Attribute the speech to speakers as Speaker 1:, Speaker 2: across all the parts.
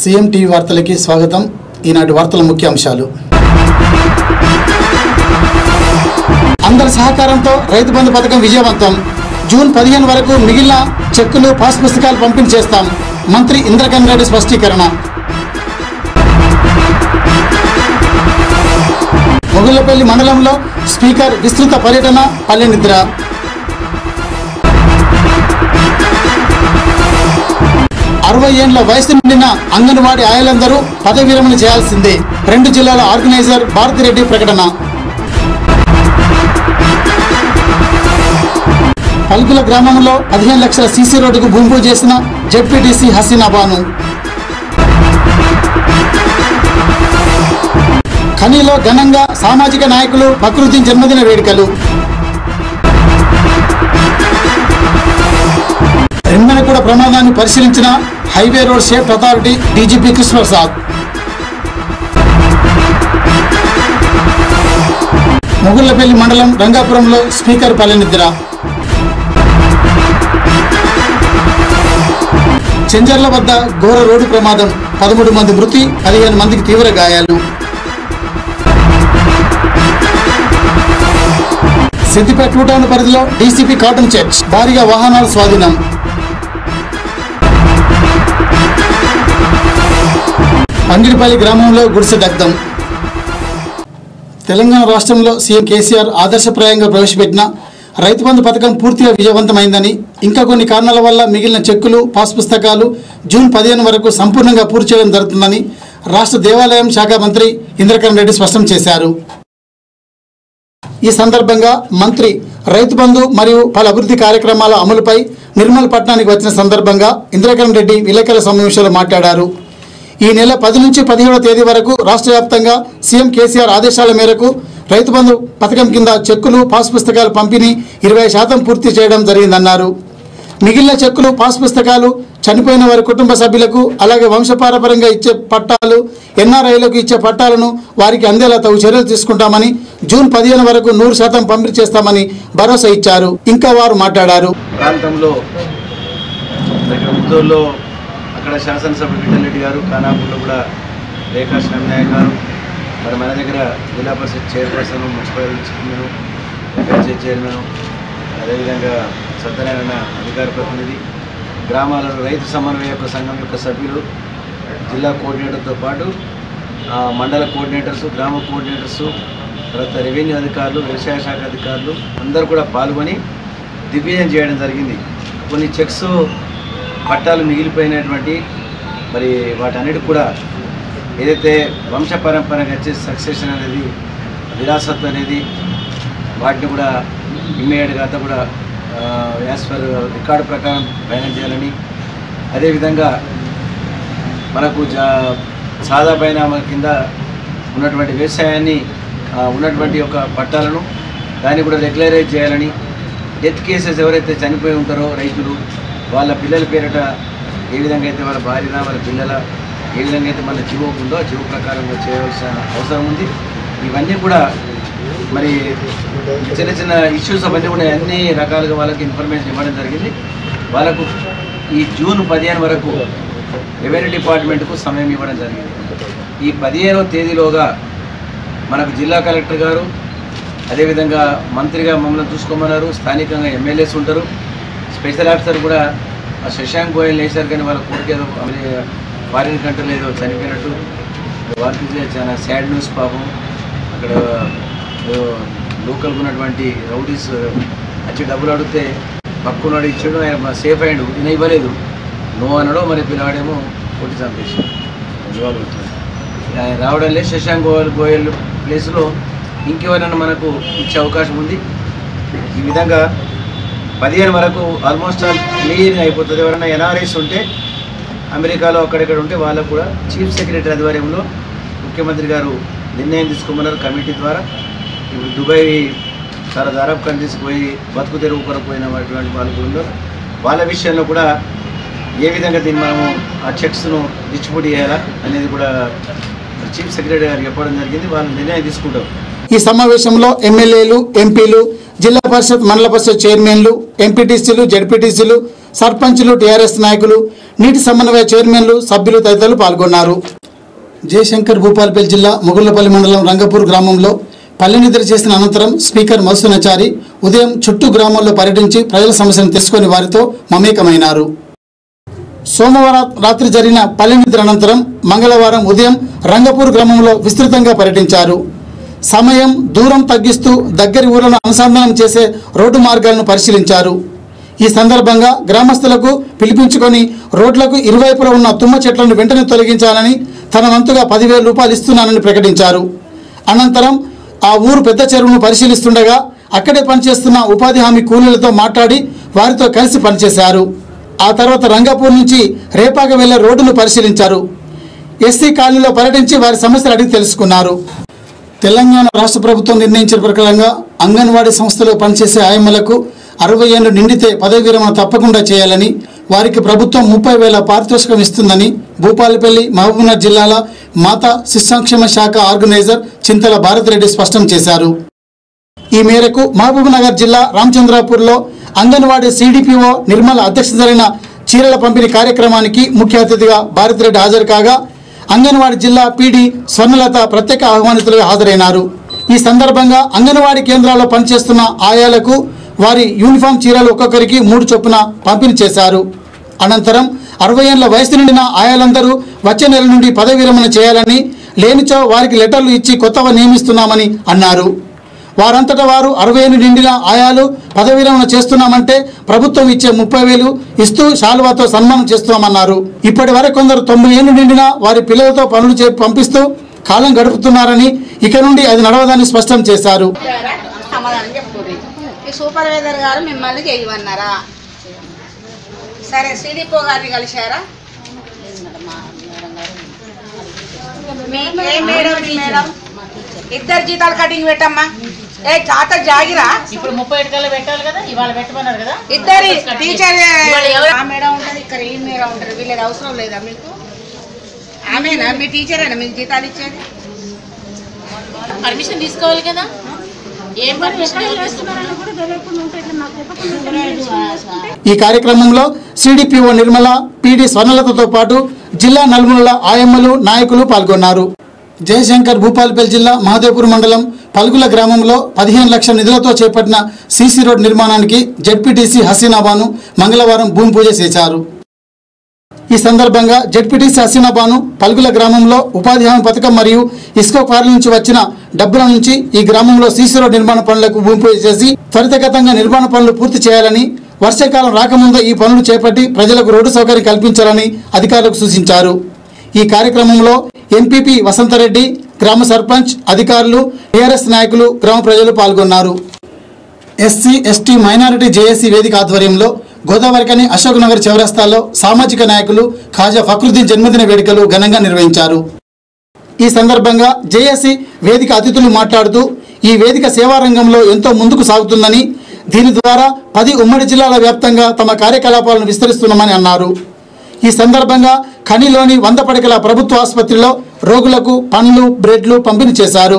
Speaker 1: CM TV వార్తలకి స్వాగతం ఈనాటి వార్తల ముఖ్యాంశాలు అందరి సహకారంతో రైతు బంధు పథకం విజయవంతం జూన్ పదిహేను వరకు మిగిలిన చెక్కులు పాస్ పుస్తకాలు పంపిణీ చేస్తాం మంత్రి ఇంద్రకరణ్ రెడ్డి స్పష్టీకరణ మొగుళ్లపల్లి మండలంలో స్పీకర్ విస్తృత పర్యటన పల్లె నిద్ర అరవై ఏండ్ల వయసు నిండిన అంగన్వాడీ ఆయలందరూ పదవి విరమణ చేయాల్సిందే రెండు జిల్లాల ఆర్గనైజర్ భారతిరెడ్డి ప్రకటన పల్కుల గ్రామంలో పదిహేను లక్షల సీసీ రోడ్డుకు భూమి పూజ చేసిన జెడ్పీటీసీ హసీనా బాను ఖనీలో ఘనంగా సామాజిక నాయకులు ప్రకృతి జన్మదిన వేడుకలు రిమ్మనగూడ ప్రమాదాన్ని పరిశీలించిన highway road safe authority DGP Krishnaprasad Mogullapalli మండలం రంగాపురంలో స్పీకర్ పల్లెనిద్ర చెంజర్ల వద్ద ఘోర రోడ్డు ప్రమాదం పదమూడు మంది మృతి పదిహేను మందికి తీవ్ర గాయాలు సిద్దిపేట టూ టౌన్ పరిధిలో డీసీపీ కాటన్ చర్చ్ భారీగా వాహనాల స్వాధీనం అంగిడిపల్లి గ్రామంలో గుడిసె దగ్ధం తెలంగాణ రాష్ట్రంలో సీఎం కేసీఆర్ ఆదర్శప్రాయంగా ప్రవేశపెట్టిన రైతు బంధు పథకం పూర్తిగా విజయవంతమైందని ఇంకా కొన్ని కారణాల వల్ల మిగిలిన చెక్కులు పాస్ పుస్తకాలు జూన్ పదిహేను వరకు సంపూర్ణంగా పూర్తి చేయడం జరుగుతుందని రాష్ట్ర దేవాలయం శాఖ మంత్రి ఇంద్రకరణ్ రెడ్డి స్పష్టం చేశారు ఈ సందర్భంగా మంత్రి రైతు బంధు మరియు పలు అభివృద్ధి కార్యక్రమాల అమలుపై నిర్మల్ పట్టణానికి వచ్చిన సందర్భంగా ఇంద్రకరణ్ రెడ్డి విలేకరుల సమావేశంలో మాట్లాడారు ఈ నెల పది నుంచి పదిహేడవ తేదీ వరకు రాష్ట్ర వ్యాప్తంగా సీఎం కేసీఆర్ ఆదేశాల మేరకు రైతు బంధు పథకం కింద చెక్కులు పాస్ పుస్తకాలు పంపిణీ ఇరవై శాతం పూర్తి చేయడం జరిగిందన్నారు మిగిలిన చెక్కులు పాస్ పుస్తకాలు చనిపోయిన వారి కుటుంబ సభ్యులకు అలాగే వంశపారపరంగా ఇచ్చే పట్టాలు ఎన్ఆర్ఐలకు ఇచ్చే పట్టాలను వారికి అందేలా తగు చర్యలు తీసుకుంటామని జూన్ పదిహేను వరకు నూరు శాతం పంపిణీ చేస్తామని భరోసా ఇచ్చారు ఇంకా వారు మాట్లాడారు
Speaker 2: ప్రాంతంలో దగ్గర ముద్దూరులో అక్కడ శాసనసభ్యులు విఠల్ రెడ్డి గారు ఖానాపూర్లో కూడా రేఖా శ్రమనాయక్ గారు మరి మన దగ్గర zilla parishad chairperson municipal chairman FLC chairman అదేవిధంగా సత్యనారాయణ అధికార ప్రతినిధి గ్రామాలలో రైతు సమన్వయ యొక్క సంఘం యొక్క సభ్యులు జిల్లా కోఆర్డినేటర్తో పాటు ఆ, మండల కోఆర్డినేటర్స్ గ్రామ కోఆర్డినేటర్స్ తర్వాత రెవెన్యూ అధికారులు వ్యవసాయ శాఖ అధికారులు అందరూ కూడా పాల్గొని దిగ్విజయం చేయడం జరిగింది కొన్ని చెక్స్ పట్టాలు మిగిలిపోయినటువంటి మరి వాటన్నిటికి కూడా ఏదైతే వంశ పరంపరగా వచ్చే సక్సెషన్ అనేది విరాసత్ అనేది వాటిని కూడా ఇమ్మీడియట్గా అంతా కూడా యాజ్ పర్ రికార్డు ప్రకారం ఫైనల్ చేయాలని అదేవిధంగా మనకు జా సాదా పరిణామాల కింద ఉన్నటువంటి వ్యవసాయాన్ని ఆ, ఉన్నటువంటి యొక్క పట్టాలను దాన్ని కూడా రెగ్యులరైజ్ చేయాలని డెత్ కేసెస్ ఎవరైతే చనిపోయి ఉంటారో రైతులు వాళ్ళ పిల్లల పేరిట ఏ విధంగా అయితే వాళ్ళ భార్యన వాళ్ళ పిల్లల ఏ విధంగా అయితే మన జీవో ఉందో ఆ జీవో ప్రకారంగా చేయవలసిన అవసరం ఉంది ఇవన్నీ కూడా మరి చిన్న చిన్న ఇష్యూస్ అవన్నీ కూడా అన్ని రకాలుగా వాళ్ళకి ఇన్ఫర్మేషన్ ఇవ్వడం జరిగింది వాళ్ళకు ఈ జూన్ పదిహేను వరకు రెవెన్యూ డిపార్ట్మెంట్కు సమయం ఇవ్వడం జరిగింది ఈ పదిహేనవ తేదీలోగా మనకు జిల్లా కలెక్టర్ గారు అదేవిధంగా మంత్రిగా మమ్మల్ని చూసుకోమన్నారు స్థానికంగా ఎమ్మెల్యేస్ ఉంటారు స్పెషల్ ఆఫీసర్ కూడా ఆ శశాంక్ గోయల్ వేశారు కానీ వాళ్ళ కొడుకు ఏదో ఫారిన్ కంట్రీలో ఏదో చనిపోయినట్టు వారికి ఇది చాలా సాడ్ న్యూస్ పాపం అక్కడ ఏదో లోకల్గా ఉన్నటువంటి రౌడీస్ వచ్చి డబ్బులు అడిగితే పక్కున్నాడు ఇచ్చాడు ఆయన సేఫ్ అయ్యాడు ఈయన ఇవ్వలేదు నో అనడో మరి పిల్లవాడేమో కొట్టి చంపేసి ఇవాళ వచ్చింది. ఆయన రావడం లేదు శశాంక్ గోయల్ గోయల్ ప్లేస్లో ఇంకెవరైనా మనకు ఇచ్చే అవకాశం ఉంది ఈ విధంగా పదిహేను వరకు ఆల్మోస్ట్ ఆల్ క్లియర్గా అయిపోతుంది ఎవరైనా ఎన్ఆర్ఐస్ ఉంటే అమెరికాలో అక్కడెక్కడ ఉంటే వాళ్ళకు కూడా చీఫ్ సెక్రటరీ ఆధ్వర్యంలో ముఖ్యమంత్రి గారు నిర్ణయం తీసుకోమన్నారు కమిటీ ద్వారా ఇప్పుడు దుబాయ్ చాలా అరబ్ కంట్రీస్కి పోయి బతుకు తెరువు కొరకు పోయినటువంటి వాళ్ళు కూడా ఉన్నారు వాళ్ళ విషయంలో కూడా ఏ విధంగా దీన్ని మనము ఆ చెక్స్ను డిస్ట్రిబ్యూట్ చేయాలా అనేది కూడా చీఫ్ సెక్రటరీ గారు చెప్పడం జరిగింది వాళ్ళు నిర్ణయం తీసుకుంటారు
Speaker 1: ఈ సమావేశంలో ఎమ్మెల్యేలు ఎంపీలు జిల్లా పరిషత్ మండల పరిషత్ చైర్మన్లు ఎంపీటీసీలు జడ్పీటీసీలు సర్పంచులు టీఆర్ఎస్ నాయకులు నీటి సమన్వయ చైర్మన్లు సభ్యులు తదితరులు పాల్గొన్నారు జయశంకర్ భూపాలపల్లి జిల్లా మొగుళ్లపల్లి మండలం రంగపూర్ గ్రామంలో పల్లె నిద్ర చేసిన అనంతరం స్పీకర్ మధుసూనాచారి ఉదయం చుట్టూ గ్రామాల్లో పర్యటించి ప్రజల సమస్యలను తెలుసుకొని వారితో మమేకమైనారు సోమవారం రాత్రి జరిగిన పల్లె నిద్ర అనంతరం మంగళవారం ఉదయం రంగపూర్ గ్రామంలో విస్తృతంగా పర్యటించారు సమయం దూరం తగ్గిస్తూ దగ్గరి ఊర్లను అనుసంధానం చేసే రోడ్డు మార్గాలను పరిశీలించారు ఈ సందర్భంగా గ్రామస్తులకు పిలిపించుకొని రోడ్లకు ఇరువైపులా ఉన్న తుమ్మ చెట్లను వెంటనే తొలగించాలని తన వంతుగా పదివేల రూపాయలు ఇస్తున్నానని ప్రకటించారు అనంతరం ఆ ఊరు పెద్ద చెరువును పరిశీలిస్తుండగా అక్కడే పనిచేస్తున్న ఉపాధి హామీ కూలీలతో మాట్లాడి వారితో కలిసి పనిచేశారు ఆ తర్వాత రంగాపూర్ నుంచి రేపాక వెళ్లే రోడ్డును పరిశీలించారు ఎస్సీ కాలనీలో పర్యటించి వారి సమస్యలు అడిగి తెలుసుకున్నారు తెలంగాణ రాష్ట్ర ప్రభుత్వం నిర్ణయించిన ప్రకారంగా అంగన్వాడీ సంస్థలో పనిచేసే ఆయమ్మలకు అరవై ఏళ్ళు నిండితే పదవి విరమణ తప్పకుండా చేయాలని వారికి ప్రభుత్వం ముప్పై వేల పారితోషికం ఇస్తుందని భూపాలపల్లి మహబూబ్నగర్ జిల్లాల మాతా శిశు సంక్షేమ శాఖ ఆర్గనైజర్ చింతల భారతిరెడ్డి స్పష్టం చేశారు ఈ మేరకు మహబూబ్నగర్ జిల్లా రామచంద్రాపూర్లో అంగన్వాడీ సిడిపిఓ నిర్మల అధ్యక్షత జరిగిన చీరల పంపిణీ కార్యక్రమానికి ముఖ్య అతిథిగా భారతిరెడ్డి హాజరు కాగా అంగన్వాడీ జిల్లా పీడి స్వర్ణలత ప్రత్యేక ఆహ్వానితులుగా హాజరైనారు ఈ సందర్భంగా అంగన్వాడీ కేంద్రాల్లో పనిచేస్తున్న ఆయాలకు వారి యూనిఫామ్ చీరలు ఒక్కొక్కరికి మూడు చొప్పున పంపిణీ చేశారు అనంతరం అరవై ఏళ్ల వయసు నిండిన ఆయాలందరూ వచ్చే నెల నుండి పదవి విరమణ చేయాలని లేనిచో వారికి లెటర్లు ఇచ్చి కొత్తగా నియమిస్తున్నామని అన్నారు వారంతటా వారు అరవై ఏళ్ళు నిండిన ఆయాలు పదవి విరమణ చేస్తున్నామంటే ప్రభుత్వం ఇచ్చే ముప్పై వేలు ఇస్తూ శాలువాతో సన్మానం చేస్తున్నామన్నారు ఇప్పటి వరకు కొందరు తొంభై ఏళ్ళు నిండిన వారి పిల్లలతో పనులు చే పంపిస్తూ కాలం గడుపుతున్నారని ఇక నుండి అది నడవదని స్పష్టం చేశారు
Speaker 3: సమాధానం చెప్పుకోండి ఈ సూపర్వైజర్ గారు మిమ్మల్ని చేయమన్నారా సరే సిడిపో గారిని కలిశారా మీ- ఏ మేడం ఈ మేడం ఇద్దరు జీతాలు కటింగ్ పెట్టమ్మా ఏ ఖాత జాగిరా
Speaker 4: ఇప్పుడు ముప్పై ఏడు పెట్టాలి కదా ఇవాళ పెట్టమన్నారు కదా
Speaker 3: ఇద్దరి టీచర్
Speaker 4: ఇవాళ ఎవరు-
Speaker 3: ఆ మేడం ఉంటుంది ఇక్కడ ఈ మేడం ఉంటుంది వీళ్ళది అవసరం లేదా మీకు ఆమెనా మీ టీచరేనా మీకు జీతాలు ఇచ్చేది
Speaker 4: పర్మిషన్ తీసుకోవాలి కదా ఏం పర్మిషన్
Speaker 1: ఈ కార్యక్రమంలో సిడిపిఓ నిర్మల పిడి స్వర్ణలతతో పాటు జిల్లా నలుమూలల ఆయమ్మలు నాయకులు పాల్గొన్నారు జయశంకర్ భూపాలపల్లి జిల్లా మహదేవ్పూర్ మండలం పల్గుల గ్రామంలో పదిహేను లక్షల నిధులతో చేపట్టిన సీసీ రోడ్ నిర్మాణానికి జడ్పీటీసీ హసీనాబాను మంగళవారం భూమి పూజ చేశారు ఈ సందర్భంగా జడ్పీటీసీ హసీనాబాను పల్గుల గ్రామంలో ఉపాధి హామీ పథకం మరియు ఇస్కో ఫార్ల నుంచి వచ్చిన డబ్బుల నుంచి ఈ గ్రామంలో సీసీ రోడ్ నిర్మాణ పనులకు భూమి పూజ చేసి త్వరితగతంగా నిర్మాణ పనులు పూర్తి చేయాలని వర్షాకాలం రాకముందే ఈ పనులు చేపట్టి ప్రజలకు రోడ్డు సౌకర్యం కల్పించాలని అధికారులకు సూచించారు ఈ కార్యక్రమంలో ఎంపీపీ వసంతరెడ్డి గ్రామ సర్పంచ్ అధికారులు టీఆర్ఎస్ నాయకులు గ్రామ ప్రజలు పాల్గొన్నారు ఎస్సీ ఎస్టీ మైనారిటీ జేఏసీ వేదిక ఆధ్వర్యంలో గోదావరికని అశోక్ నగర్ చౌరస్తాలో సామాజిక నాయకులు ఖాజా ఫక్రుద్దీన్ జన్మదిన వేడుకలు ఘనంగా నిర్వహించారు ఈ సందర్భంగా జేఏసీ వేదిక అతిథులు మాట్లాడుతూ ఈ వేదిక సేవా రంగంలో ఎంతో ముందుకు సాగుతుందని దీని ద్వారా పది ఉమ్మడి జిల్లాల వ్యాప్తంగా తమ కార్యకలాపాలను విస్తరిస్తున్నామని అన్నారు ఈ సందర్భంగా ఖనిలోని వంద పడకల ప్రభుత్వ ఆసుపత్రిలో రోగులకు పండ్లు బ్రెడ్లు పంపిణీ చేశారు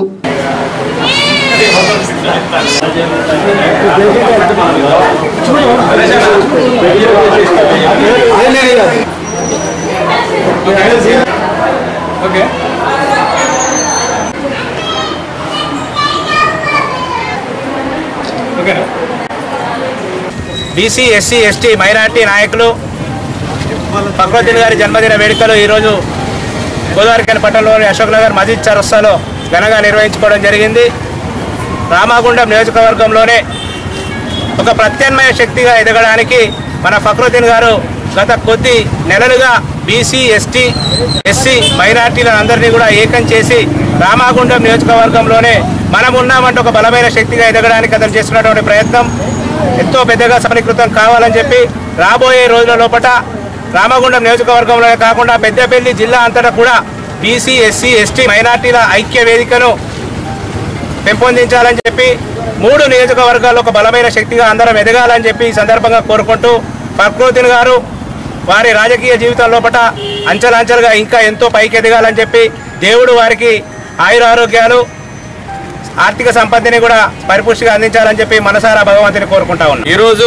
Speaker 5: బీసీ ఎస్సీ ఎస్టీ మైనార్టీ నాయకులు ఫక్రుద్దీన్ గారి జన్మదిన వేడుకలు ఈరోజు గోదావరికని పట్టణంలోని అశోక్ నగర్ మజీద్ చరస్తాలో ఘనంగా నిర్వహించుకోవడం జరిగింది రామాగుండం నియోజకవర్గంలోనే ఒక ప్రత్యామ్నాయ శక్తిగా ఎదగడానికి మన ఫక్రుద్దీన్ గారు గత కొద్ది నెలలుగా బీసీ ఎస్టీ ఎస్సీ మైనార్టీలను అందరినీ కూడా ఏకం చేసి రామాగుండం నియోజకవర్గంలోనే మనం ఉన్నామంటే ఒక బలమైన శక్తిగా ఎదగడానికి అతను చేస్తున్నటువంటి ప్రయత్నం ఎంతో పెద్దగా సఫలీకృతం కావాలని చెప్పి రాబోయే రోజుల లోపల రామగుండం నియోజకవర్గంలోనే కాకుండా పెద్దపల్లి జిల్లా అంతటా కూడా బీసీ ఎస్సీ ఎస్టీ మైనార్టీల ఐక్య వేదికను పెంపొందించాలని చెప్పి మూడు నియోజకవర్గాల్లో ఒక బలమైన శక్తిగా అందరం ఎదగాలని చెప్పి ఈ సందర్భంగా కోరుకుంటూ ఫక్రుద్దీన్ గారు వారి రాజకీయ జీవితం లోపల అంచెలంచెలుగా ఇంకా ఎంతో పైకి ఎదగాలని చెప్పి దేవుడు వారికి ఆయురారోగ్యాలు ఆర్థిక సంపత్తిని కూడా పరిపుష్టిగా అందించాలని చెప్పి మనసారా భగవంతుని కోరుకుంటా ఉన్నాం
Speaker 6: ఈరోజు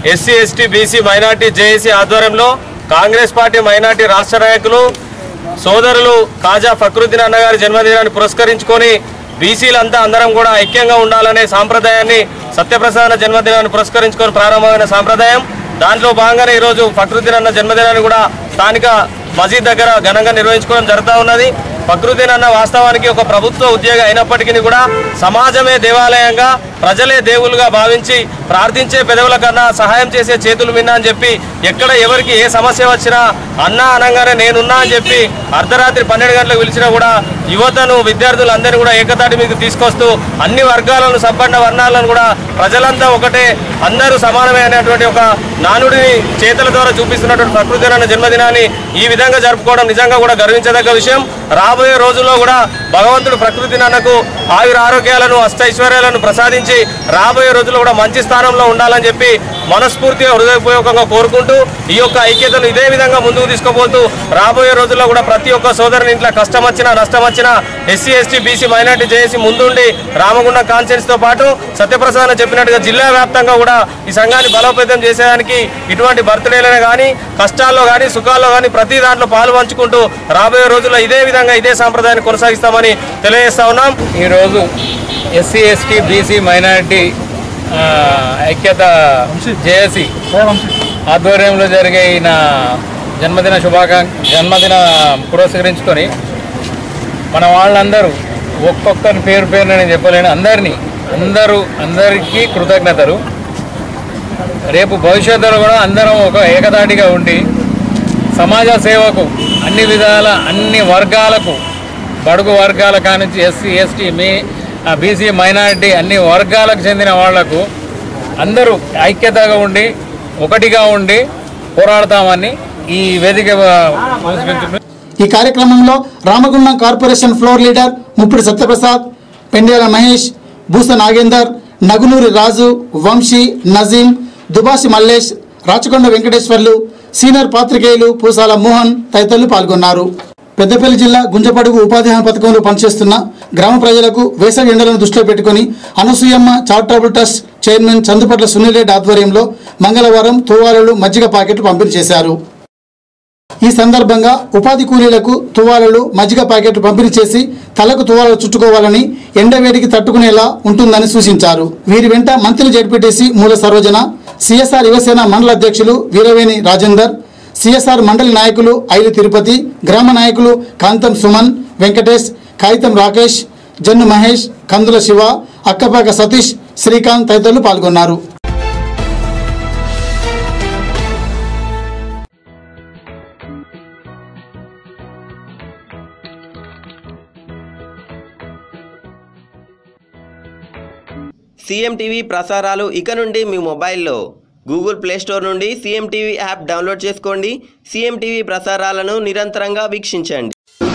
Speaker 6: SC ST BC minority JAC ఆధ్వర్యంలో కాంగ్రెస్ పార్టీ మైనార్టీ రాష్ట్ర నాయకులు సోదరులు కాజా ఫక్రుద్దీన్ అన్నగారి జన్మదినాన్ని పురస్కరించుకొని బీసీలంతా అందరం కూడా ఐక్యంగా ఉండాలనే సాంప్రదాయాన్ని సత్యప్రసాద జన్మదినాన్ని పురస్కరించుకొని ప్రారంభమైన సాంప్రదాయం దాంట్లో భాగంగానే ఈరోజు ఫక్రుద్దీన్ అన్న జన్మదినాన్ని కూడా స్థానిక మసీద్ దగ్గర ఘనంగా నిర్వహించుకోవడం జరుగుతూ ఉన్నది ఫక్రుద్దీన్ అన్న వాస్తవానికి ఒక ప్రభుత్వ ఉద్యోగి అయినప్పటికీ కూడా సమాజమే దేవాలయంగా ప్రజలే దేవులుగా భావించి ప్రార్థించే పెదవుల కన్నా సహాయం చేసే చేతులు విన్నా అని చెప్పి ఎక్కడ ఎవరికి ఏ సమస్య వచ్చినా అన్నా అనగానే నేనున్నా అని చెప్పి అర్ధరాత్రి పన్నెండు గంటలకు పిలిచినా కూడా యువతను విద్యార్థులందరినీ కూడా ఏకతాటి మీకు తీసుకొస్తూ అన్ని వర్గాలను సంపన్న వర్ణాలను కూడా ప్రజలంతా ఒకటే అందరూ సమానమే అనేటువంటి ఒక నానుడిని చేతుల ద్వారా చూపిస్తున్నటువంటి ప్రకృతి అన్న జన్మదినాన్ని ఈ విధంగా జరుపుకోవడం నిజంగా కూడా గర్వించదగ్గ విషయం రాబోయే రోజుల్లో కూడా భగవంతుడు ప్రకృతి నాన్నకు ఆయుర ఆరోగ్యాలను అష్టైశ్వర్యాలను ప్రసాదించి రాబోయే రోజుల్లో కూడా మంచి స్థానంలో ఉండాలని చెప్పి మనస్ఫూర్తిగా హృదయపూర్వకంగా కోరుకుంటూ ఈ యొక్క ఐక్యతను ఇదే విధంగా ముందుకు తీసుకుపోతూ రాబోయే రోజుల్లో కూడా ప్రతి ఒక్క సోదరుని ఇంట్లో కష్టం వచ్చినా నష్టం వచ్చినా SC ST BC minority JAC ముందుండి రామగుండం కాన్ఫరెన్స్ తో పాటు సత్యప్రసాద్ చెప్పినట్టుగా జిల్లా వ్యాప్తంగా కూడా ఈ సంఘాన్ని బలోపేతం చేసేదానికి ఇటువంటి బర్త్డేలను కానీ కష్టాల్లో కానీ సుఖాల్లో కానీ ప్రతి దాంట్లో పాలు పంచుకుంటూ రాబోయే రోజుల్లో ఇదే విధంగా ఇదే సాంప్రదాయాన్ని కొనసాగిస్తామని తెలియజేస్తా ఉన్నాం
Speaker 7: ఈరోజు ఎస్సీ ఎస్టీ బీసీ మైనారిటీ ఆ, ఐక్యత జేఏసీ ఆధ్వర్యంలో జరిగే ఈయన జన్మదిన శుభాకాంక్ష జన్మదిన పురస్కరించుకొని మన వాళ్ళందరూ ఒక్కొక్కరి పేరు పేరు నేను చెప్పలేను అందరినీ అందరూ అందరికీ కృతజ్ఞతలు రేపు భవిష్యత్తులో కూడా అందరం ఒక ఏకదాటిగా ఉండి సమాజ సేవకు అన్ని విధాల అన్ని వర్గాలకు బడుగు వర్గాల కానుంచి ఎస్సీ ఎస్టీ మీ బీసీ మైనారిటీ అన్ని వర్గాలకు చెందిన వాళ్లకు అందరూ ఐక్యతగా ఉండి ఒకటిగా ఉండి పోరాడతామని ఈ వేదిక పురస్కరించుకుని
Speaker 1: ఈ కార్యక్రమంలో Ramagundam corporation floor leader Muppidi Satyaprasad Pendyala Mahesh Bhusa Nagender Nagunuri Raju Vamshi Nazeem Dubasi Mallesh Rachakonda Venkateshwarlu senior పాత్రికేయులు పూసాల మోహన్ తదితరులు పాల్గొన్నారు పెద్దపల్లి జిల్లా గుంజపడుగు ఉపాధి హామీ పథకంలో పనిచేస్తున్న గ్రామ ప్రజలకు వేసవి ఎండలను దృష్టిలో పెట్టుకుని Anasuyamma charitable trust chairman Chandupatla Sunil Reddy ఆధ్వర్యంలో మంగళవారం తువాలలు మజ్జిగ ప్యాకెట్లు పంపిణీ చేశారు ఈ సందర్భంగా ఉపాధి కూలీలకు తువాలలు మజ్జిగ ప్యాకెట్లు పంపిణీ చేసి తలకు తువాలలు చుట్టుకోవాలని ఎండవేడికి తట్టుకునేలా ఉంటుందని సూచించారు వీరి వెంట మంత్రి జడ్పీటీసీ మూల సరోజన సిఎస్ఆర్ యువసేన మండల అధ్యక్షులు వీరవేణి రాజేందర్ సిఎస్ఆర్ మండలి నాయకులు ఐలు తిరుపతి గ్రామ నాయకులు కాంతం సుమన్ వెంకటేష్ కాగితం రాకేష్ జన్ను మహేష్ కందుల శివ అక్కపాక సతీష్ శ్రీకాంత్ తదితరులు పాల్గొన్నారు
Speaker 8: సీఎం టీవీ ప్రసారాలు ఇక నుండి మీ మొబైల్లో గూగుల్ ప్లే స్టోర్ నుండి సీఎం టీవీ యాప్ డౌన్లోడ్ చేసుకోండి సీఎం టీవీ ప్రసారాలను నిరంతరంగా వీక్షించండి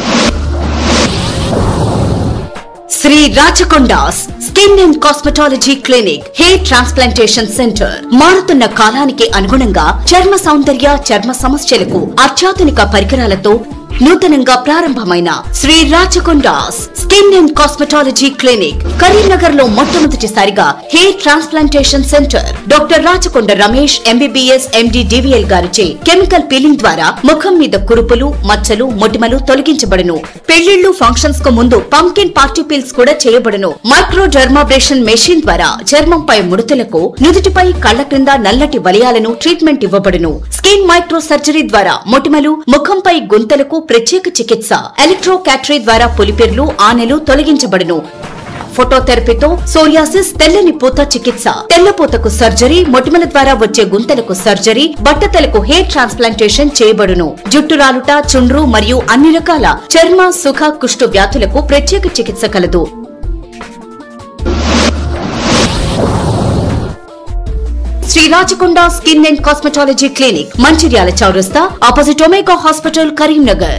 Speaker 9: Shri Rachakonda's skin and cosmetology clinic hair transplantation centre మారుతున్న కాలానికి అనుగుణంగా చర్మ సౌందర్య చర్మ సమస్యలకు అత్యాధునిక పరికరాలతో నూతనంగా ప్రారంభమైన Shri Rachakonda's skin and cosmetology clinic Karimnagar లో మొట్టమొదటిసారిగా hair transplantation centre doctor Rachakonda Ramesh MBBS MD DVL గారిచే కెమికల్ పీలింగ్ ద్వారా ముఖం మీద కురుపులు మచ్చలు మొటిమలు తొలగించబడును పెళ్లిళ్లు ఫంక్షన్స్ కు ముందు పంకిన్ పార్టీ పీల్స్ కూడా చేయబడును మైక్రో డర్మాబ్రేషన్ మెషిన్ ద్వారా చర్మంపై ముడతలకు నుదుటిపై కళ్ల క్రింద నల్లటి వలయాలను ట్రీట్మెంట్ ఇవ్వబడును స్కిన్ మైక్రో సర్జరీ ద్వారా మొటిమలు ముఖంపై గుంతలకు ప్రత్యేక చికిత్స ఎలక్ట్రో క్యాటరీ ద్వారా పులిపెర్లు ఆనెలు తొలగించబడును ఫోటోథెరపీతో సోరియాసిస్ తెల్లని పూత చికిత్స తెల్లపూతకు సర్జరీ మొటిమల ద్వారా వచ్చే గుంతలకు సర్జరీ బట్టతలకు హెయిర్ ట్రాన్స్ప్లాంటేషన్ చేయబడును జుట్టు రాలుట చుండ్రు మరియు అన్ని రకాల చర్మ సుఖ కుష్టు వ్యాధులకు ప్రత్యేక చికిత్స కలదు Shri Rachakonda skin and cosmetology clinic Mancherial చౌరస్తా opposite Omega hospital Karimnagar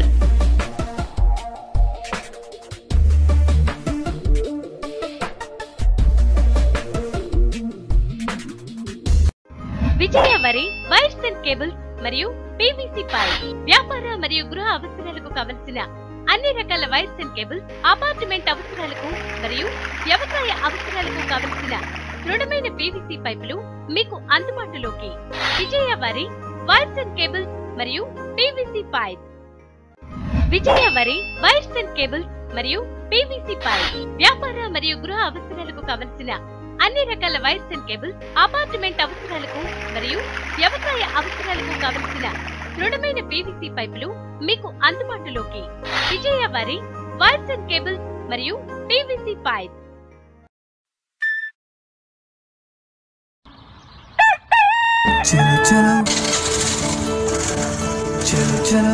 Speaker 10: Vijaya Vari wires and cables మరియు పీవీసీ పైప్ వ్యాపార మరియు గృహ అవసరాలకు కావలసిన అన్ని రకాల వైర్స్ అండ్ కేబుల్స్ అపార్ట్మెంట్ అవసరాలకు మరియు వ్యవసాయ అవసరాలకు కావలసిన దృఢమైన పీవీసీ పైపులు మీకు అందుబాటులోకి Vijaya Vari wires and cables మరియు PVC pipe Vijaya Vari wires and cables మరియు పీవీసీ పైప్ వ్యాపార మరియు గృహ అవసరాలకు కావలసిన అన్ని రకాల వైర్స్ అండ్ కేబుల్స్ అపార్ట్మెంట్ అవసరాలకు మరియు వ్యవసాయ అవసరాలకు కావలసిన దృఢమైన పీవీసీ పైపులు మీకు అందుబాటులోకి Vijaya Vari wires and cables మరియు పీవీసీ పైప్
Speaker 11: చలో చలో చలో చలో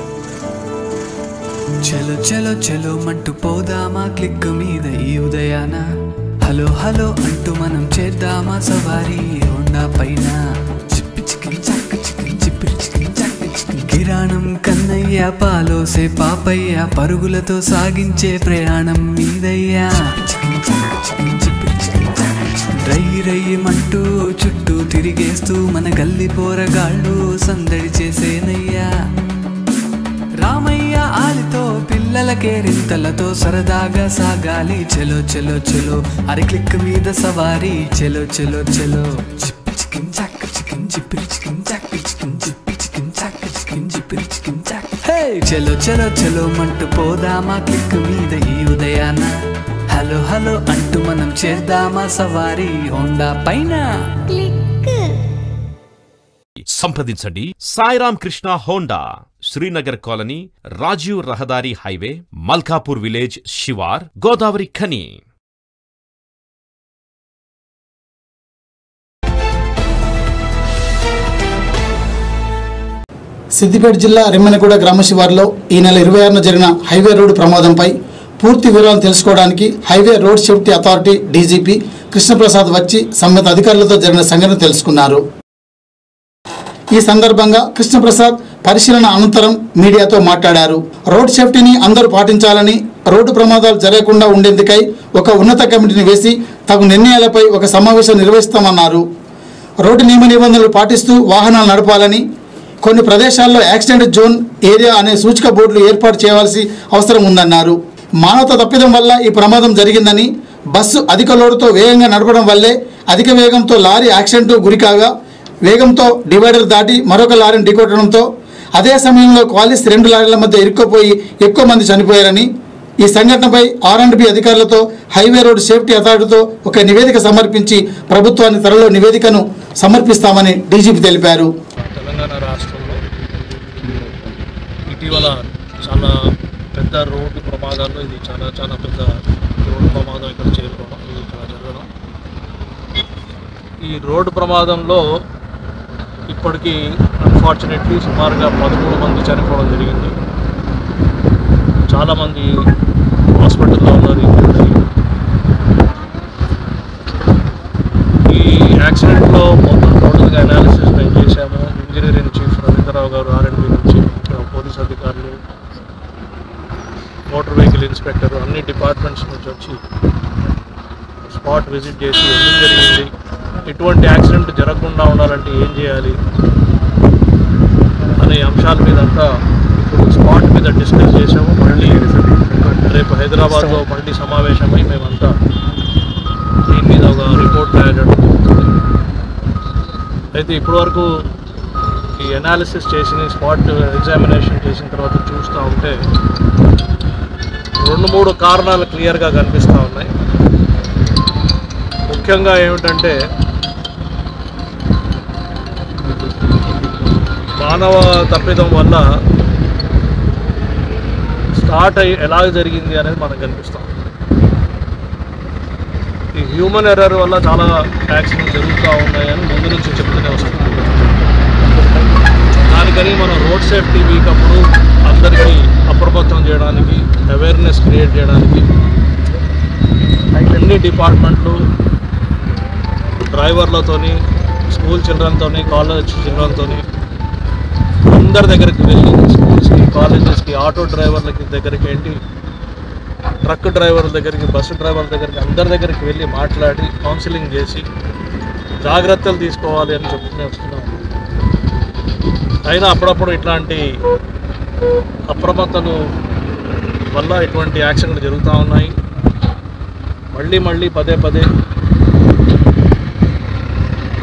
Speaker 11: చలో చలో చలో మంటూ పోదామా క్లిక్ మీద ఈ ఉదయాన హలో హలో అంటూ మనం చేద్దామా సవారీ హోండా పైన చిప్పి చికిన్ చక్క చికిన్ చిప్పిరి చికిన్ చక్క చికిన్ కిరాణం కన్నయ్య పాలోసే పాపయ్య పరుగులతో సాగించే ప్రయాణం మీదయ్యా చికిన్ చక్క చికిన్ చిప్పిరి చికిన్ చక్క చికిన్. రై రయ్యమంటూ చుట్టూ తిరిగేస్తూ మన గల్లి పోరగాళ్ళు సందడి చేసేనయ్యా రామయ్య ఆలితో పిల్లలకే రింతలతో సరదాగా సాగాలి చెలో చెలో చెలో అరి క్లిక్ మీద సవారీ చెలో చెలో చెలో చిప్పి చికిన్ చాక్ చికిన్ చిప్పిరి చికిన్ చాక్ చికిన్ చిప్పి చికిన్ చాక్ చికిన్ చిప్పిరి చికిన్ చాక్ హే చెలో చెలో చెలో మంటూ పోదామా క్లిక్ మీద ఈ ఉదయాన హలో హలో అంటూ మనం చేద్దామా సవారీ హోండా పైన
Speaker 12: సంప్రదించండి సాయిరామ్ కృష్ణ హోండా శ్రీనగర్ కాలనీ రాజీవ్ రహదారి హైవే మల్కాపూర్ విలేజ్ శివార్ గోదావరి ఖని
Speaker 1: సిద్దిపేట జిల్లా రెమ్మెనగూడ గ్రామ శివారులో ఈ నెల ఇరవై ఆరున జరిగిన హైవే రోడ్డు ప్రమాదంపై పూర్తి వివరాలు తెలుసుకోవడానికి highway road safety authority DGP Krishnaprasad వచ్చి సంబంధిత అధికారులతో జరిగిన సంఘటన తెలుసుకున్నారు ఈ సందర్భంగా కృష్ణప్రసాద్ పరిశీలన అనంతరం మీడియాతో మాట్లాడారు రోడ్ సేఫ్టీని అందరూ పాటించాలని రోడ్డు ప్రమాదాలు జరగకుండా ఉండేందుకై ఒక ఉన్నత కమిటీని వేసి తగు నిర్ణయాలపై ఒక సమావేశం నిర్వహిస్తామన్నారు రోడ్డు నియమ నిబంధనలు పాటిస్తూ వాహనాలు నడపాలని కొన్ని ప్రదేశాల్లో యాక్సిడెంట్ జోన్ ఏరియా అనే సూచిక బోర్డులు ఏర్పాటు చేయవలసి అవసరం ఉందన్నారు మానవత తప్పిదం వల్ల ఈ ప్రమాదం జరిగిందని బస్సు అధిక లోడుతో వేగంగా నడపడం వల్లే అధిక వేగంతో లారీ యాక్సిడెంట్ గురికాగా వేగంతో డివైడర్ దాటి మరొక లారీని ఢీకొట్టడంతో అదే సమయంలో క్వాలిస్ రెండు లారీల మధ్య ఇరుక్కుపోయి ఎక్కువ మంది చనిపోయారని ఈ సంఘటనపై ఆర్ అండ్ బి అధికారులతో హైవే రోడ్ సేఫ్టీ అథారిటీతో ఒక నివేదిక సమర్పించి ప్రభుత్వాన్ని త్వరలో నివేదికను సమర్పిస్తామని డీజీపీ తెలిపారు
Speaker 13: తెలంగాణ రాష్ట్రంలో ఇటీవల చాలా పెద్ద రోడ్డు ప్రమాదాల్లో ఇది చాలా చాలా పెద్ద రోడ్డు ప్రమాదం ఇక్కడ చేరుకోవడం ఇది ఇక్కడ జరగడం ఈ రోడ్డు ప్రమాదంలో ఇప్పటికీ అన్ఫార్చునేట్లీ సుమారుగా పదమూడు మంది చనిపోవడం జరిగింది చాలామంది హాస్పిటల్లో ఉన్నారు ఇంజూర్డ్ అయ్యి ఈ యాక్సిడెంట్లో మొత్తం టోటల్గా అనాలిసిస్ మేము చేశాము ఇంజనీరింగ్ చీఫ్ రవీంద్రరావు గారు ఆర్ఎండ్బి నుంచి ఇక్కడ పోలీస్ అధికారులు మోటార్ వెహికల్ ఇన్స్పెక్టర్ అన్ని డిపార్ట్మెంట్స్ నుంచి వచ్చి స్పాట్ విజిట్ చేసి ఎందుకు జరిగింది ఎటువంటి యాక్సిడెంట్ జరగకుండా ఉండాలంటే ఏం చేయాలి అనే అంశాల మీద అంతా ఇప్పుడు స్పాట్ మీద డిస్కస్ చేసాము మళ్ళీ రేపు హైదరాబాద్లో మళ్ళీ సమావేశమై మేమంతా దీని మీద ఒక రిపోర్ట్ తయారు చేయడం జరుగుతుంది అయితే ఇప్పటివరకు ఈ అనాలిసిస్ చేసిన స్పాట్ ఎగ్జామినేషన్ చేసిన తర్వాత చూస్తూ ఉంటే రెండు మూడు కారణాలు క్లియర్గా కనిపిస్తూ ఉన్నాయి ముఖ్యంగా ఏమిటంటే మానవ తప్పిదం వల్ల స్టార్ట్ అయ్యి ఎలా జరిగింది అనేది మనకు కనిపిస్తాం ఈ హ్యూమన్ ఎర్రర్ వల్ల చాలా యాక్సిడెంట్ జరుగుతూ ఉన్నాయని ముందు నుంచి చెప్తూనే వస్తుంది దానికని మనం రోడ్ సేఫ్టీ వీక్ అప్పుడు అందరికీ అప్రమత్తం చేయడానికి అవేర్నెస్ క్రియేట్ చేయడానికి అన్ని డిపార్ట్మెంట్లు డ్రైవర్లతోని స్కూల్ చిల్డ్రన్తోని కాలేజ్ చిల్డ్రన్తోని అందరి దగ్గరికి వెళ్ళి స్కూల్స్కి కాలేజెస్కి ఆటో డ్రైవర్లకి దగ్గరికి ఏంటి ట్రక్ డ్రైవర్ల దగ్గరికి బస్సు డ్రైవర్ల దగ్గరికి అందరి దగ్గరికి వెళ్ళి మాట్లాడి కౌన్సిలింగ్ చేసి జాగ్రత్తలు తీసుకోవాలి అని చెప్తూనే వస్తున్నాం అయినా అప్పుడప్పుడు ఇట్లాంటి అప్రమత్తలు వల్ల ఇటువంటి యాక్సిడెంట్లు జరుగుతూ ఉన్నాయి మళ్ళీ మళ్ళీ పదే పదే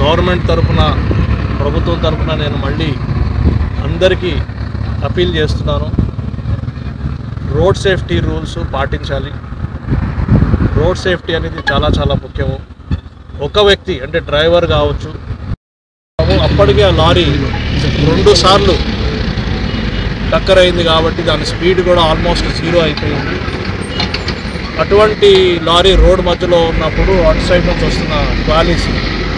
Speaker 13: గవర్నమెంట్ తరఫున ప్రభుత్వం తరఫున నేను మళ్ళీ అందరికీ అపీల్ చేస్తున్నాను రోడ్ సేఫ్టీ రూల్స్ పాటించాలి రోడ్ సేఫ్టీ అనేది చాలా చాలా ముఖ్యము ఒక వ్యక్తి అంటే డ్రైవర్ కావచ్చు అప్పటికే ఆ లారీ రెండు సార్లు టక్కర్ అయింది కాబట్టి దాని స్పీడ్ కూడా ఆల్మోస్ట్ జీరో అయిపోయింది అటువంటి లారీ రోడ్ మధ్యలో ఉన్నప్పుడు అటు సైడ్ నుంచి వస్తున్న వ్యాలీస్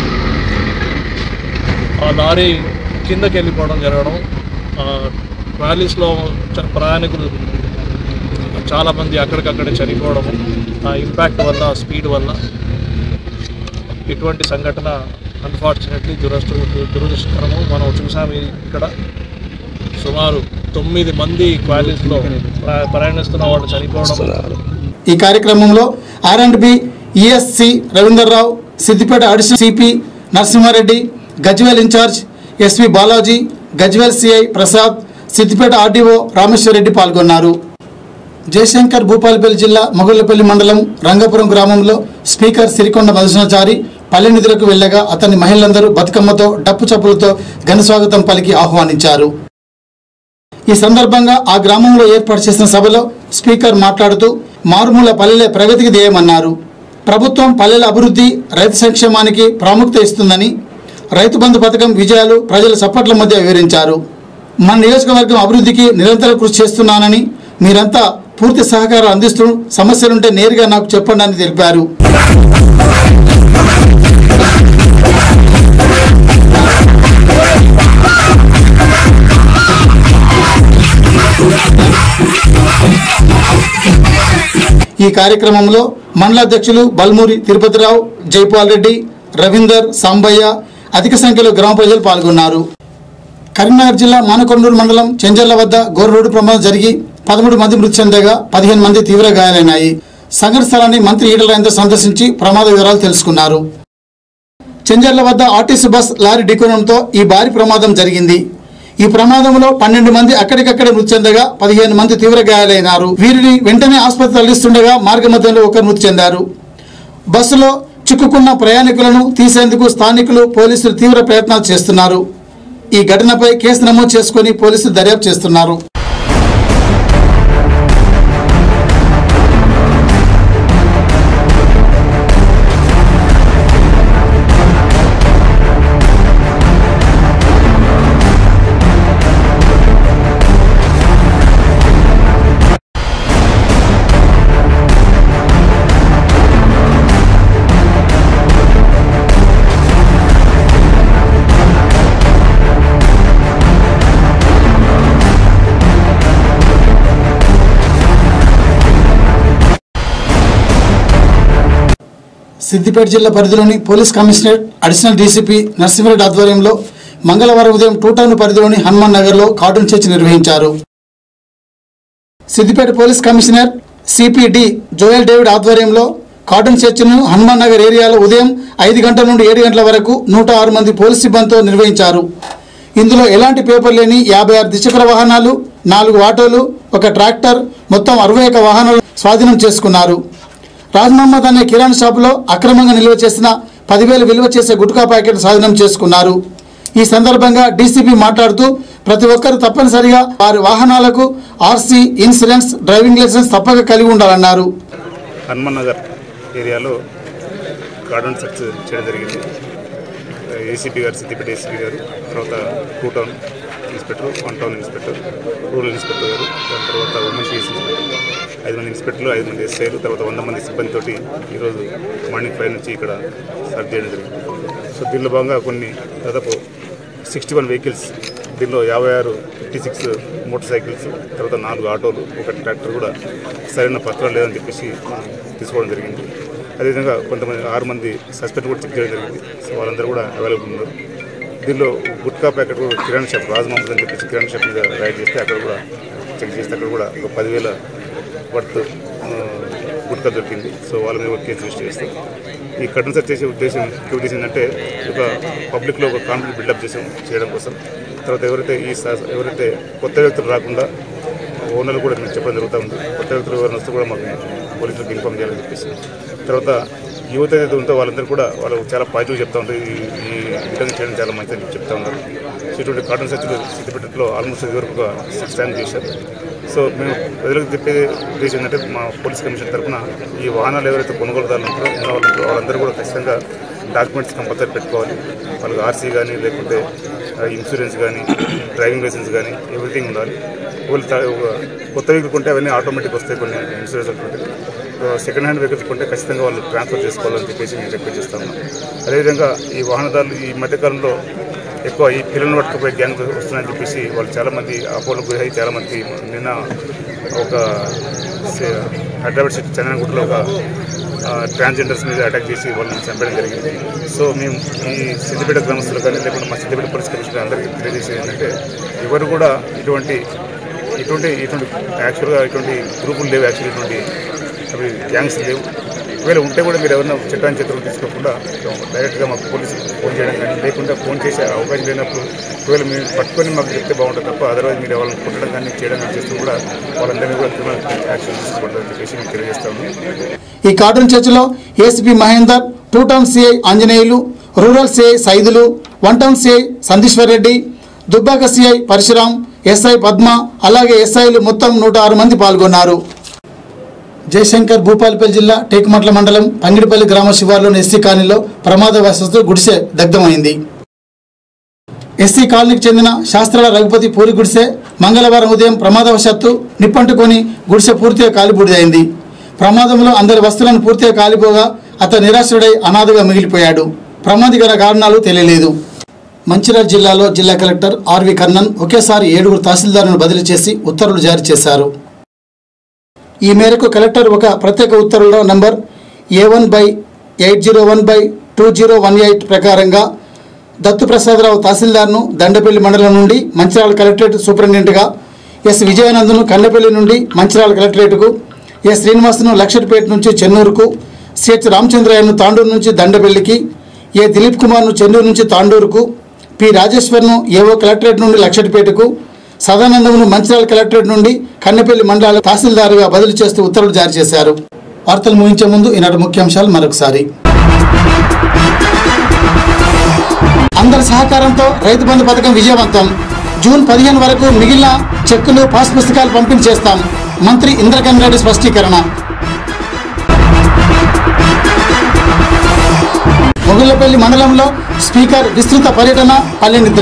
Speaker 13: ఆ లారీ కిందకి వెళ్ళిపోవడం జరగడం ఆ వ్యాలీస్లో చ- ప్రయాణికులు చాలామంది అక్కడికక్కడే చనిపోవడం ఆ ఇంపాక్ట్ వల్ల స్పీడ్ వల్ల ఇటువంటి సంఘటన అన్ఫార్చునేట్లీ దురదృష్ట దురదృష్టకరము మనం చూసాము ఈ- ఇక్కడ సుమారు తొమ్మిది మంది క్వాలీస్లో ప్ర- ప్రయాణిస్తున్న వాళ్ళు చనిపోవడం
Speaker 1: ఈ కార్యక్రమంలో R and B ESC Ravinder Rao Siddipet additional CP Narasimha Reddy Gajwel incharge SV Balaji Gajwel CI Prasad Siddipet RDO Rameshwar Reddy పాల్గొన్నారు జయశంకర్ భూపాలపల్లి జిల్లా మొగుళ్లపల్లి మండలం రంగపురం గ్రామంలో స్పీకర్ సిరికొండ మధుసూనాచారి పల్లె నిధులకు వెళ్ళగా అతని మహిళలందరూ బతుకమ్మతో డప్పు చప్పులతో ఘన స్వాగతం పలికి ఆహ్వానించారు ఈ సందర్భంగా ఆ గ్రామంలో ఏర్పాటు చేసిన సభలో స్పీకర్ మాట్లాడుతూ మారుమూల పల్లెల ప్రగతికి ధ్యేయమన్నారు ప్రభుత్వం పల్లెల అభివృద్ధి రైతు సంక్షేమానికి ప్రాముఖ్యత ఇస్తుందని రైతు బంధు పథకం విజయాలు ప్రజల చప్పట్ల మధ్య వివరించారు మన నియోజకవర్గం అభివృద్ధికి నిరంతర కృషి చేస్తున్నానని మీరంతా పూర్తి సహకారం అందిస్తూ సమస్యలుంటే నేరుగా నాకు చెప్పండి అని తెలిపారు ఈ కార్యక్రమంలో మండల అధ్యక్షులు బల్మూరి తిరుపతిరావు జైపాల్ రెడ్డి రవీందర్ సాంబయ్య అధిక సంఖ్యలో గ్రామ ప్రజలు పాల్గొన్నారు కరీంనగర్ జిల్లా మానకొండూరు మండలం చెంజర్ల వద్ద ఘోర రోడ్డు ప్రమాదం జరిగి పదమూడు మంది మృతి చెందగా పదిహేను మంది తీవ్ర గాయాలైనాయి సంఘటన స్థలాన్ని మంత్రి ఈటల రాజేందర్ సందర్శించి ప్రమాద వివరాలు తెలుసుకున్నారు చెంజర్ల వద్ద ఆర్టీసీ బస్ లారీ ఢీకొనడంతో ఈ భారీ ప్రమాదం జరిగింది ఈ ప్రమాదంలో పన్నెండు మంది అక్కడికక్కడే మృతి చెందగా పదిహేను మంది తీవ్ర గాయాలైనారు వీరిని వెంటనే ఆసుపత్రి తరలిస్తుండగా మార్గ మధ్యంలో ఒకరు మృతి చెందారు బస్సులో చిక్కుకున్న ప్రయాణికులను తీసేందుకు స్థానికులు పోలీసులు తీవ్ర ప్రయత్నాలు చేస్తున్నారు ఈ ఘటనపై కేసు నమోదు చేసుకుని పోలీసులు దర్యాప్తు చేస్తున్నారు సిద్దిపేట జిల్లా పరిధిలోని police commissionerate additional DCP Narasimha Reddy ఆధ్వర్యంలో మంగళవారం ఉదయం టూ టౌన్ పరిధిలోని హనుమాన్ నగర్లో కార్టూన్ చర్చ్ నిర్వహించారు Siddipet police commissioner CP D Joel David ఆధ్వర్యంలో కాటన్ చర్చ్ను హనుమాన్ నగర్ ఏరియాలో ఉదయం ఐదు గంటల నుండి ఏడు గంటల వరకు నూట ఆరు మంది పోలీస్ సిబ్బందితో నిర్వహించారు ఇందులో ఎలాంటి పేపర్ లేని యాభై ఆరు ద్విచక్ర వాహనాలు నాలుగు ఆటోలు ఒక ట్రాక్టర్ మొత్తం అరవై ఒక వాహనాలు స్వాధీనం చేసుకున్నారు రాజ్ మహమ్మద్ అనే కిరాణా షాపులో అక్రమంగా నిల్వ చేసిన పదివేలు విలువ చేసే గుట్కా ప్యాకెట్ స్వాధీనం చేసుకున్నారు ఈ సందర్భంగా డీసీపీ మాట్లాడుతూ ప్రతి ఒక్కరు తప్పనిసరిగా వారి వాహనాలకు ఆర్సీ ఇన్సూరెన్స్ డ్రైవింగ్ లైసెన్స్ తప్పక కలిగి ఉండాలన్నారు
Speaker 14: హనుమాన్ నగర్ ఏరియాలో గార్డెన్ సెర్చ్ చేయడం జరిగింది ఏసీపీ గారు సిద్దిపేట ఏసీపీ గారు తర్వాత two town inspector one town inspector rural inspector గారు దాని తర్వాత ఉమెన్ పీఎస్ ఇన్స్పెక్టర్ ఐదు మంది ఇన్స్పెక్టర్లు ఐదు మంది ఎస్ఐలు తర్వాత వంద మంది సిబ్బందితోటి ఈరోజు మార్నింగ్ ఫైవ్ నుంచి ఇక్కడ సర్చ్ చేయడం జరిగింది సో దీనిలో భాగంగా కొన్ని దాదాపు సిక్స్టీ వన్ వెహికల్స్ దీనిలో యాభై ఆరు ఫిఫ్టీ సిక్స్ మోటార్ సైకిల్స్ తర్వాత నాలుగు ఆటోలు ఒక ట్రాక్టర్ కూడా సరైన పత్రాలు లేదని చెప్పేసి మనం తీసుకోవడం జరిగింది అదేవిధంగా కొంతమంది ఆరు మంది సస్పెక్ట్ కూడా చెక్ చేయడం జరిగింది సో వాళ్ళందరూ కూడా అవైలబుల్ ఉన్నారు దీనిలో గుట్కా ప్యాకెట్ కూడా కిరాణా షాప్ రాజ్ మహమ్మద్ అని చెప్పేసి కిరాణా షాప్ మీద రైడ్ చేస్తే అక్కడ కూడా చెక్ చేస్తే అక్కడ కూడా ఒక పదివేల వర్త్ ఆ, గుట్కా దొరికింది సో వాళ్ళ మీద ఒక కేసు రిజిస్టర్ చేస్తాం ఈ కఠిన సెర్చ్ చేసే ఉద్దేశం ముఖ్య ఉద్దేశం ఏంటంటే ఒక పబ్లిక్లో ఒక కాన్ఫిడెన్స్ బిల్డప్ చేసాం చేయడం కోసం తర్వాత ఎవరైతే ఈ సా- ఎవరైతే కొత్త వ్యక్తులు రాకుండా ఓనర్లు కూడా మీకు చెప్పడం జరుగుతూ ఉంది కొత్త వ్యక్తులు ఎవరైనా వస్తే కూడా మాకు పోలీసులకు ఇన్ఫామ్ చేయాలని చెప్పేసి తర్వాత యువత ఏదైతే ఉందో వాళ్ళందరూ కూడా వాళ్ళు చాలా పాజిటివ్ చెప్తా ఉంటారు ఈ ఈ విధంగా చేయడం చాలా మంచిదని చెప్తా ఉన్నారు సో ఇటువంటి కాటన్ సచ్చులు సిద్దిపేటలో ఆల్మోస్ట్ ఇదివరకు ఒక సిక్స్ టైమ్స్ చేశారు సో మేము ప్రజలకు చెప్పేది ఉద్దేశం ఏంటంటే మా పోలీస్ కమిషన్ తరఫున ఈ వాహనాలు ఎవరైతే కొనుగోలుదారులు ఉంటారో ఉన్న వాళ్ళు ఉంటారో వాళ్ళందరూ కూడా ఖచ్చితంగా డాక్యుమెంట్స్ కంపల్సరీ పెట్టుకోవాలి వాళ్ళకి ఆర్సీ కానీ లేకుంటే ఇన్సూరెన్స్ కానీ డ్రైవింగ్ లైసెన్స్ కానీ ఎవ్రీథింగ్ ఉండాలి ఒకవేళ తా- ఒక కొత్త వెహికల్ కొంటే అవన్నీ ఆటోమేటిక్ వస్తాయి కొన్ని ఇన్సూరెన్స్ అటువంటి సెకండ్ హ్యాండ్ వెహికల్స్ కొంటే ఖచ్చితంగా వాళ్ళు ట్రాన్స్ఫర్ చేసుకోవాలని చెప్పేసి నేను రిక్వెస్ట్ చేస్తాను అదేవిధంగా ఈ వాహనదారులు ఈ మధ్యకాలంలో ఎక్కువ ఈ పిల్లలను పట్టుకుపోయే గ్యాంగ్ వస్తున్నాయని చెప్పేసి వాళ్ళు చాలామంది అపోలో గురై చాలామంది నిన్న ఒక సే- హైదరాబాద్ సిటీ చందనగుట్టలో ఒక ట్రాన్స్జెండర్స్ మీద అటాక్ చేసి వాళ్ళని చంపడం జరిగింది సో మేము ఈ సిద్దిపేట గ్రామస్తులు కానీ లేకుంటే మా సిద్దిపేట పోలీస్ కమిషనర్ అందరికీ తెలియజేసేది ఏంటంటే ఎవరు కూడా ఇటువంటి ఇటువంటి ఇటువంటి యాక్చువల్గా ఇటువంటి గ్రూపులు లేవు యాక్చువల్లీ ఇటువంటి అవి గ్యాంగ్స్ లేవు ఒకవేళ ఉంటే కూడా మీరు ఎవరైనా చట్టాన్ని చేతులకు తీసుకోకుండా డైరెక్ట్గా మాకు పోలీసులు ఫోన్ చేయడం కానీ లేకుండా ఫోన్ చేసే అవకాశం లేనప్పుడు ఒకవేళ మీరు పట్టుకొని మాకు చెప్తే బాగుంటుంది తప్ప అదర్వైజ్ మీరు ఎవరిని కొట్టడం కానీ చేయడం కానీ చేస్తూ కూడా వాళ్ళందరినీ కూడా క్రిమినల్ యాక్షన్ తీసుకోకూడదని చెప్పేసి మేము తెలియజేస్తాము
Speaker 1: ఈ కార్టూన్ చర్చిలో ACP Mahender two town CI Anjaneyulu rural CI Saidulu one town CI Sandeeshwar Reddy Dubbaka CI Parashuram SI Padma అలాగే ఎస్ఐలు మొత్తం నూట ఆరు మంది పాల్గొన్నారు జయశంకర్ భూపాలపల్లి జిల్లా టేకుమట్ల మండలం పంగిడిపల్లి గ్రామ శివార్లోని ఎస్సీ కాలనీలో ప్రమాదవశాత్తు గుడిసె దగ్ధమైంది ఎస్సీ కాలనీకి చెందిన శాస్త్రాల రఘుపతి పూరి గుడిసె మంగళవారం ఉదయం ప్రమాదవశాత్తు నిప్పంటుకొని గుడిసె పూర్తిగా కాలిబూడిదైంది ప్రమాదంలో అందరి వస్తువులను పూర్తిగా కాలిపోగా అతను నిరాశుడై అనాథగా మిగిలిపోయాడు ప్రమాదకర కారణాలు తెలియలేదు మంచిర్యాల జిల్లాలో జిల్లా కలెక్టర్ ఆర్వి కర్ణన్ ఒకేసారి ఏడుగురు తహసీల్దారులను బదిలీ చేసి ఉత్తర్వులు జారీ చేశారు ఈ మేరకు కలెక్టర్ ఒక ప్రత్యేక ఉత్తర్వులో number A one by eight zero one by two zero one eight ప్రకారంగా దత్తుప్రసాదరావు తహసీల్దార్ను దండపల్లి మండలం నుండి మంచిర్యాల కలెక్టరేట్ సూపరింటెండెంట్గా ఎస్ విజయానందను కండపల్లి నుండి మంచిర్యాల కలెక్టరేట్కు ఎస్ శ్రీనివాస్ను లక్షటిపేట నుంచి చెన్నూరుకు సిహెచ్ రామచంద్రయ్యను తాండూరు నుంచి దండపల్లికి ఏ దిలీప్ కుమార్ను చెన్నూరు నుంచి తాండూరుకు పి రాజేశ్వర్ను ఏవో కలెక్టరేట్ నుండి లక్షటిపేటకు సదానందమును మంచిర్యాల కలెక్టరేట్ నుండి కన్నెపల్లి మండలాల తహసీల్దారుగా బదిలీ చేస్తూ ఉత్తర్వులు జారీ చేశారు వార్తలు ముగించే ముందు ఈనాటి ముఖ్యాంశాలు మరొకసారి అందరి సహకారంతో రైతు బంధు పథకం విజయవంతం జూన్ పదిహేను వరకు మిగిలిన చెక్కులు పాస్ పుస్తకాలు పంపిణీ చేస్తాం మంత్రి ఇంద్రకరణ్ రెడ్డి స్పష్టీకరణ మొగుళ్లపల్లి మండలంలో స్పీకర్ విస్తృత పర్యటన పల్లె నిద్ర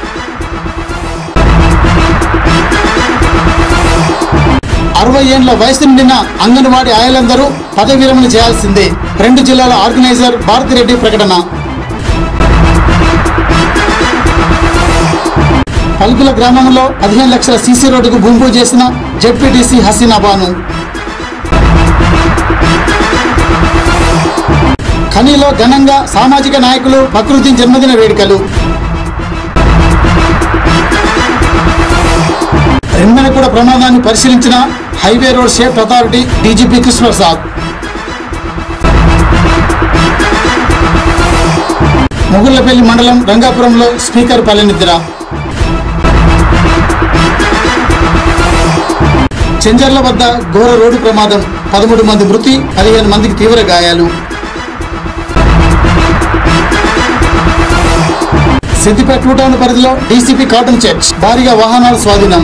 Speaker 1: అరవై ఏండ్ల వయసు నిండిన అంగన్వాడీ ఆయలందరూ పదవి విరమణ చేయాల్సిందే రెండు జిల్లాల ఆర్గనైజర్ భారతిరెడ్డి ప్రకటన పల్కుల గ్రామంలో పదిహేను లక్షల సీసీ రోడ్డుకు భూమి పూజ చేసిన జెడ్పీటీసీ హసీనా బాను ఖనీలో ఘనంగా సామాజిక నాయకులు ప్రకృతి జన్మదిన వేడుకలు రెమ్మెనకూడ ప్రమాదాన్ని పరిశీలించిన highway road safe authority DGP Krishnaprasad Mogullapalli మండలం రంగాపురంలో స్పీకర్ పల్లెనిద్ర చెంజర్ల వద్ద ఘోర రోడ్డు ప్రమాదం పదమూడు మంది మృతి పదిహేను మందికి తీవ్ర గాయాలు సిద్దిపేట టూ టౌన్ పరిధిలో డీసీపీ కాటన్ చర్చ్ భారీగా వాహనాల స్వాధీనం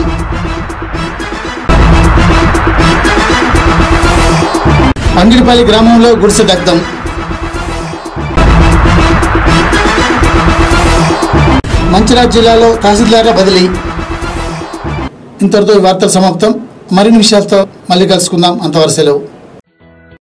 Speaker 1: పంగిడిపల్లి గ్రామంలో గుడిసె దగ్ధం మంచిర్యాల జిల్లాలో తహసీల్దార్ల బదిలీ ఇంతటితో ఈ వార్తలు సమాప్తం మరిన్ని విషయాలతో మళ్ళీ కలుసుకుందాం అంతవరకు సెలవు